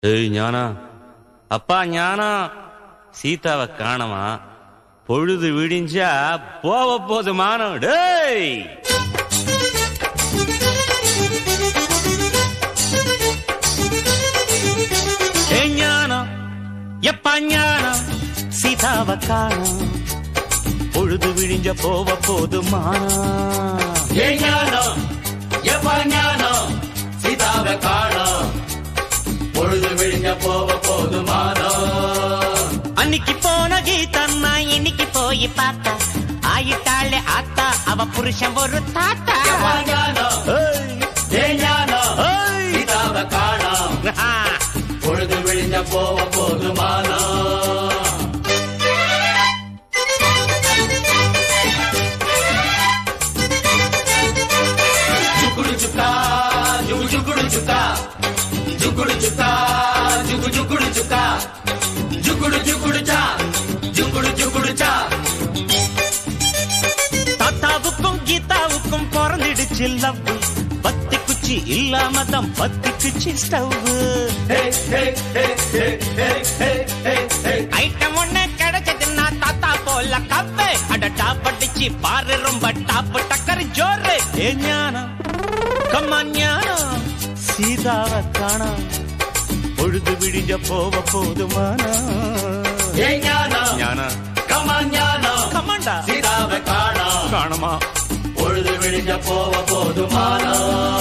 ஏய் ஞானா அப்பா ஞானா சீதாவை காணமா பொழுது விடிஞ்சா போக போது மானம் டேய் ஏய் ஞானம் எப்பா ஞானம் சீதாவை காணோம் பொழுது விடிஞ்ச போவ போது மானம் ஏ ஞானம் எப்ப ஞானம் சீதாவை காணோம் பொழுது விழிஞ்ச போவ போதுமானோ அன்னைக்கு போன கீதம்மா இன்னைக்கு போய் பார்த்தா ஆயிட்டாளே ஆத்தா அவ புருஷன் ஒரு தாத்தா எப்ப ஞானம் ஏய், ஏ ஞானம் ஏய். சீதாவை காணோம் ஆ, பொழுது விழிஞ்ச போவ போதுமானோ ஜுக்குடு ஜுக்கா ஜுகு ஜுக்குடு ஜுக்கா ஜுக்குடு ஜுக்கா ஜுகு ஜுக்குடு ஜுக்கா ஜுக்குடு ஜுக்குடு சா ஜுக்குடு ஜுக்குடு சா தாத்தாவுக்கும் கீதாவுக்கும் பிறந்திடுச்சு லவ் பத்தி குச்சி இல்லாம தான் பத்தி குச்சி ஸ்டவ் ஹே ஹே ஹே ஹே ஹே ஹே ஹே ஹே ஐட்டம் ஒண்ணு கிடைச்சதுன்னா தாத்தா போல கப்பு அட டாப் அடிச்சு பாரு ரொம்ப டாப் டக்கர் ஜோரு ஏ ஞானம் கம்மா ஞானம் சீதாவை காணோம் பொழுது விடிஞ்ச போவ போதுமானா ஏ ஞானம் ஞானா கமா ஞானம் கமாண்டா சீதாவை காணோம் காணுமா பொழுது விழிஞ்ச போவ போதுமானோ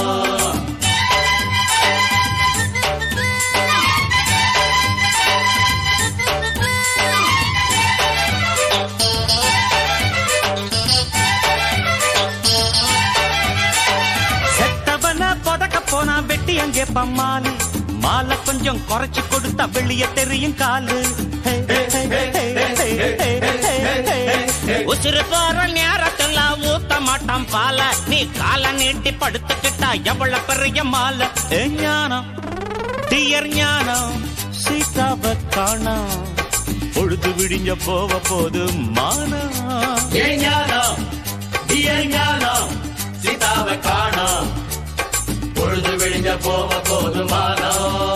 செத்தவன புதக்க போனா வெட்டி அங்கே பம்மாலு மாலை கொஞ்சம் குறைச்சு கொடுத்தா வெளிய தெரியும் காலு ஹே, ஹே, ஹே, ஹே, ஹே, ஹே, ஹே, ஹே. உசுறு போற நேரத்துல ஊத்த மாட்டான் பால நீ கால நீட்டி படுத்துக்கிட்டா எவ்வளவு பெரிய மாலை ஏ ஞானம் டியர் ஞானம் சீதாவை காணோம் பொழுது விடிஞ்ச போவ போது மானா ஏ ஞானம் டியர் ஞானம் சீதாவை காணோம் பொழுது விழிஞ்ச போவ போதுமானோ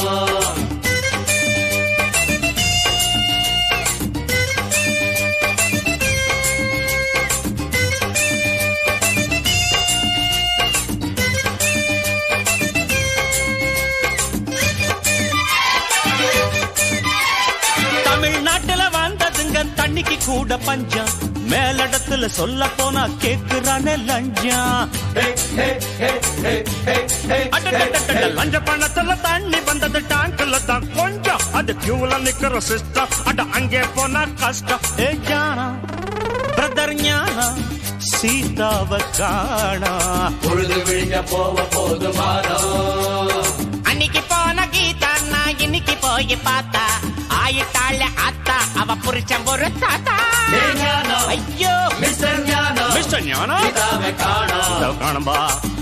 தமிழ்நாட்டுல வந்ததுங்க தண்ணிக்கு கூட பஞ்சம் மேலிடத்துல சொல்ல போனா கேக்குறானே லஞ்சம் ஹே ஹே ஹே ஹே ஹே ஹே அடடடடட, லஞ்ச பணத்துல தண்ணி வந்தது டேங்க்ல தான் கொஞ்சம் அது கியூல நிக்கிற சிஸ்டம் அட அங்கே போனா கஷ்டம் ஏ ஞானா பிரதர் ஞானா சீதாவை காணா பொழுது விழிஞ்ச போவ போதுமானோ அன்னைக்கு போன கீதா நான் இன்னைக்கு போய் பார்த்தா ஆயிட்டாளே ஆத்தா அவ புருஷன் ஒரு தாத்தா ஏ ஞானம் ஐயோ மிஸ்டர் ஞானம் மிஸ்டர் ஞானா சீதாவை காணோம் காணும்பா